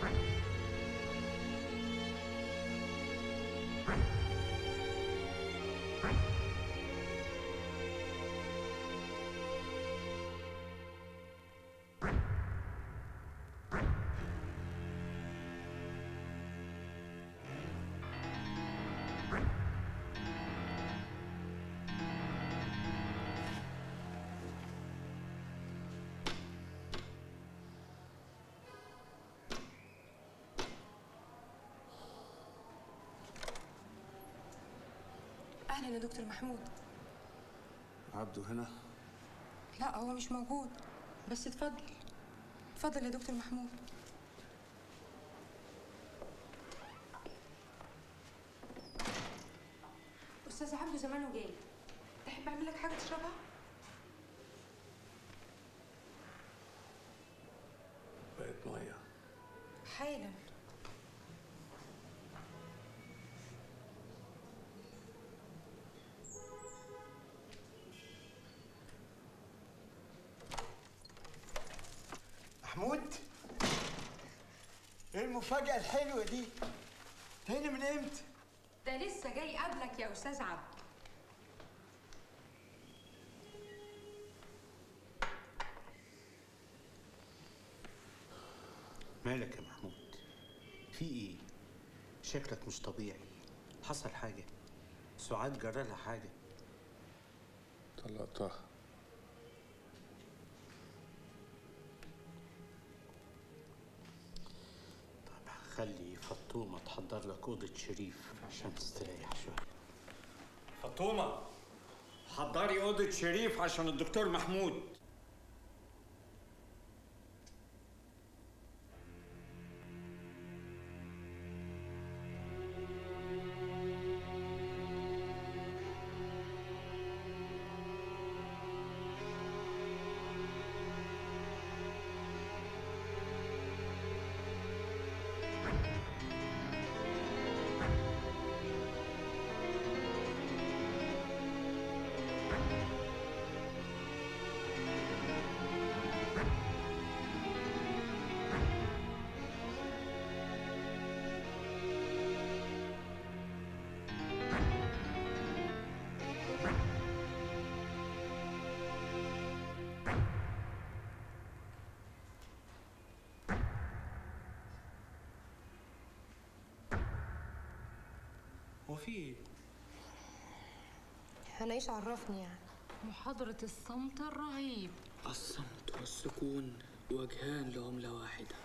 اهلا يا دكتور محمود عبده هنا لا هو مش موجود بس اتفضل اتفضل يا دكتور محمود استاذ عبده زمانه جاي تحب اعمل لك حاجه تشربها بقت ميه حالا محمود ايه المفاجأة الحلوة دي؟ تاني من امتى؟ ده لسه جاي قبلك يا استاذ عبده مالك يا محمود في ايه شكلك مش طبيعي حصل حاجه سعاد جرى لها حاجه طلقتها طب خلي فطومه تحضر لك اوضه شريف عشان تستريح شويه فاطمة حضري أوضة شريف عشان الدكتور محمود هو في ايه انا ايش عرفني يعني محاضرة الصمت الرهيب الصمت والسكون وجهان لعملة واحدة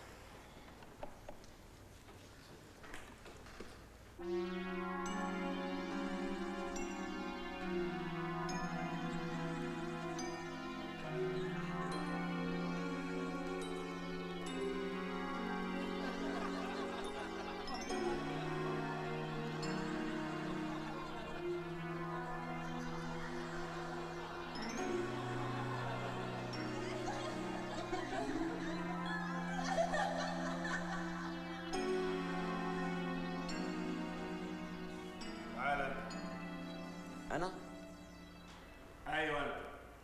تعالى أنا؟ أيوة أنت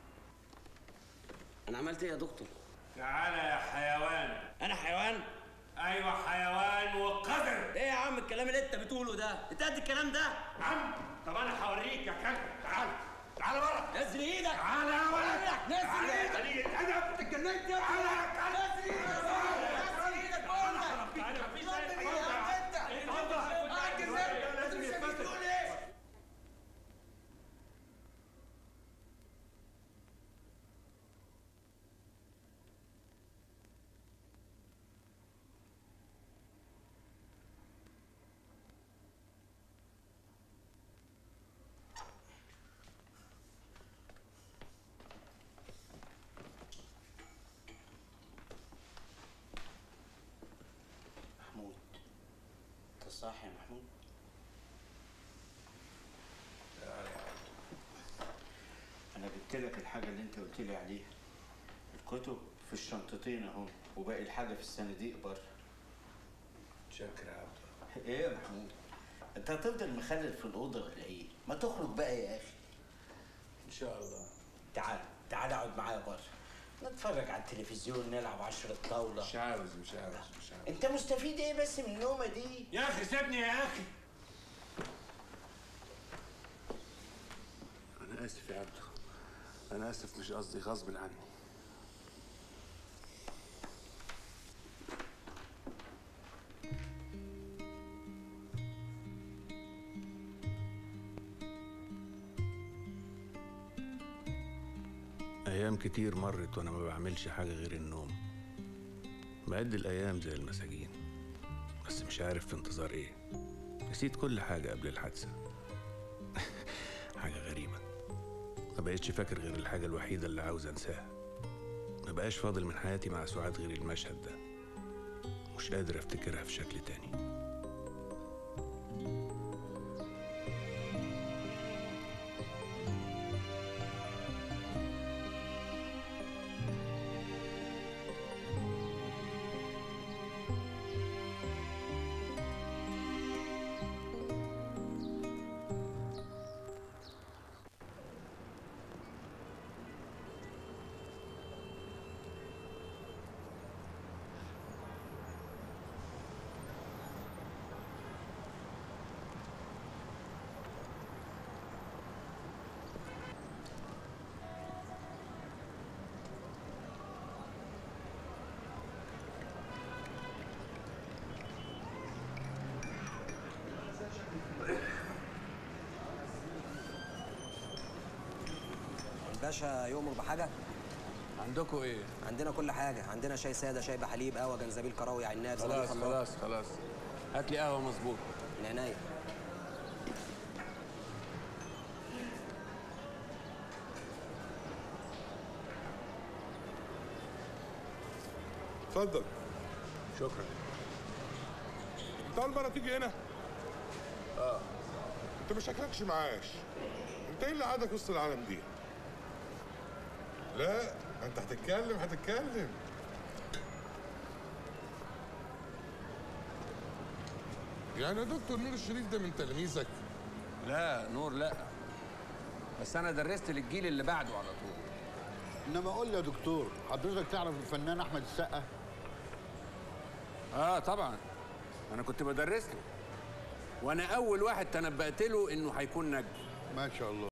أنا عملت إيه يا دكتور؟ تعالى يا حيوان أنا حيوان؟ أيوة حيوان وقذر إيه يا عم الكلام اللي أنت بتقوله ده؟ أنت قد الكلام ده؟ عم طب أنا هوريك يا كلب تعال تعال بره نزل إيدك تعال يا ولد نزل تعال يا إيدك. قليل الأدب أنت اتجننت يا تعال يا كلب نزل إيدك نزل إيدك بقول لك تعال مفيش أي نزل إيدك حاجة. أنت إيه الوضع؟ قاعد كده لازم أنت مش يتفتح. بتقول إيه؟ محمود انت صاحي يا محمود انا جبت لك الحاجه اللي انت قلت لي عليها الكتب في الشنطتين اهو وباقي الحاجه في الصناديق بره شكرا يا عبده ايه يا محمود انت هتفضل مخلل في الاوضه ولا ايه ما تخرج بقى يا اخي ان شاء الله تعال تعال اقعد معايا بره نتفرج على التلفزيون نلعب عشرة طاولة مش عاوز مش عاوز مش عاوز انت مستفيد ايه بس من النومة دي؟ يا اخي سيبني يا اخي انا اسف يا عبده انا اسف مش قصدي غصب عني أيام كتير مرت وأنا ما بعملش حاجة غير النوم بعد الأيام زي المساجين بس مش عارف في انتظار إيه نسيت كل حاجة قبل الحادثة حاجة غريبة ما بقتش فاكر غير الحاجة الوحيدة اللي عاوز أنساها ما بقاش فاضل من حياتي مع سعاد غير المشهد ده مش قادر أفتكرها في شكل تاني الباشا يؤمر بحاجة؟ عندكم إيه؟ عندنا كل حاجة، عندنا شاي سادة، شاي بحليب، قهوة، جنزبيل، كراوي، عناب، زبادي خلاص خلاط. خلاص خلاص هات لي قهوة مظبوط من عينيا. اتفضل شكرا انت اول مره تيجي هنا اه انت ما شكلكش معاش انت ايه اللي قعدك وسط العالم دي لا انت هتتكلم هتتكلم يعني يا دكتور نور الشريف ده من تلاميذك لا نور لا بس أنا درست للجيل اللي بعده على طول انما قول لي يا دكتور حضرتك تعرف الفنان احمد السقا اه طبعا انا كنت بدرس له وانا اول واحد تنبأت له انه هيكون نجم ما شاء الله